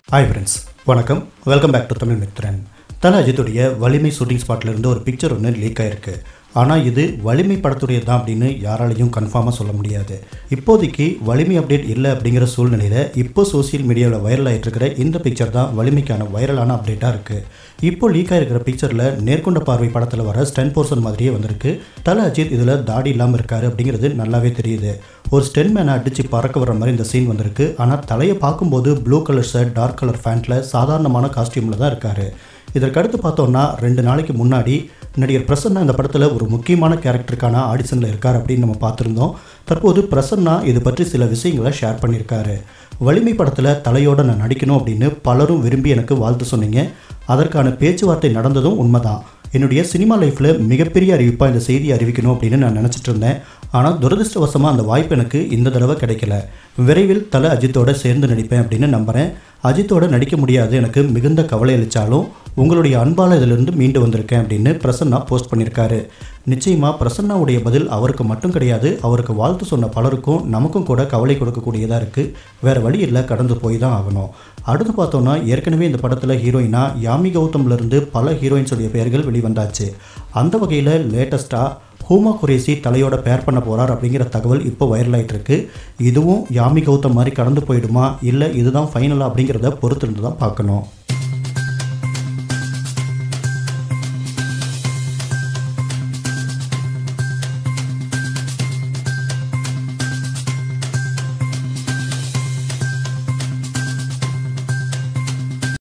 hi friends வணக்கம் welcome back to Tamil Mithran Thala அஜித்துடைய வலிமை ஷூட்டிங் ஸ்பாட்ல இருந்து ஒரு பிக்சர் ஒன்று லீக் ஆயிருக்கு ஆனால் இது வலிமை படத்துடையது தான் அப்படின்னு யாராலையும் கன்ஃபார்மாக சொல்ல முடியாது இப்போதைக்கு வலிமை அப்டேட் இல்லை அப்படிங்கிற சூழ்நிலையில் இப்போ சோஷியல் மீடியாவில் வைரல் ஆகிட்டு இருக்கிற இந்த பிக்சர் தான் வலிமைக்கான வைரலான அப்டேட்டாக இருக்குது இப்போ லீக் ஆகிருக்கிற பிக்சரில் நேர்கொண்ட பார்வை படத்தில் வர ஸ்டென் போர்ஷன் மாதிரியே வந்திருக்கு தல அஜித் இதில் தாடி இல்லாமல் இருக்காரு அப்படிங்கிறது நல்லாவே தெரியுது ஒரு ஸ்டென் மேனை அடித்து பறக்க வர மாதிரி இந்த சீன் வந்திருக்கு ஆனால் தலையை பார்க்கும்போது blue colour shirt dark colour ஃபேண்ட்டில் சாதாரணமான காஸ்டியூமில் தான் இருக்காரு இதற்கடுத்து பார்த்தோம்னா ரெண்டு நாளைக்கு முன்னாடி நடிகர் பிரசன்னா இந்த படத்தில் ஒரு முக்கியமான கேரக்டருக்கான ஆடிஷனில் இருக்கார் அப்படின்னு நம்ம பார்த்துருந்தோம் தற்போது பிரசன்னா இது பற்றி சில விஷயங்களை ஷேர் பண்ணியிருக்காரு வலிமை படத்தில் தலையோட நான் நடிக்கணும் அப்படின்னு பலரும் விரும்பி எனக்கு வாழ்த்து சொன்னீங்க அதற்கான பேச்சுவார்த்தை நடந்ததும் உண்மைதான் என்னுடைய சினிமா லைஃப்பில் மிகப்பெரிய அறிவிப்பாக இந்த செய்தியை அறிவிக்கணும் அப்படின்னு நான் நினச்சிட்டு இருந்தேன் ஆனால் துரதிருஷ்டவசமாக அந்த வாய்ப்பு எனக்கு இந்த தடவை கிடைக்கல விரைவில் தலை அஜித்தோட சேர்ந்து நடிப்பேன் அப்படின்னு நம்புகிறேன் அஜித்தோட நடிக்க முடியாது எனக்கு மிகுந்த கவலை அளித்தாலும் உங்களுடைய அன்பால் இதிலிருந்து மீண்டு வந்திருக்கேன் அப்படின்னு பிரசன்னா போஸ்ட் பண்ணியிருக்காரு நிச்சயமாக பிரசன்னாவுடைய பதில் அவருக்கு மட்டும் கிடையாது அவருக்கு வாழ்த்து சொன்ன பலருக்கும் நமக்கும் கூட கவலை கொடுக்கக்கூடியதாக இருக்குது வேறு வழி இல்லை கடந்து போய் தான் ஆகணும் அடுத்து பார்த்தோன்னா ஏற்கனவே இந்த படத்தில் ஹீரோயினா யாமி கௌதம்லேருந்து பல ஹீரோயின்ஸுடைய பெயர்கள் வெளிவந்தாச்சு அந்த வகையில் லேட்டஸ்ட்டாக ஹூமா குரேசி தலையோட பேர் பண்ண போகிறார் அப்படிங்கிற தகவல் இப்போ வைரல் ஆயிட்டு இருக்கு இதுவும் யாமி கௌதம் மாதிரி கடந்து போயிடுமா இல்லை இதுதான் ஃபைனலா அப்படிங்கிறத பொறுத்திருந்து தான் பார்க்கணும்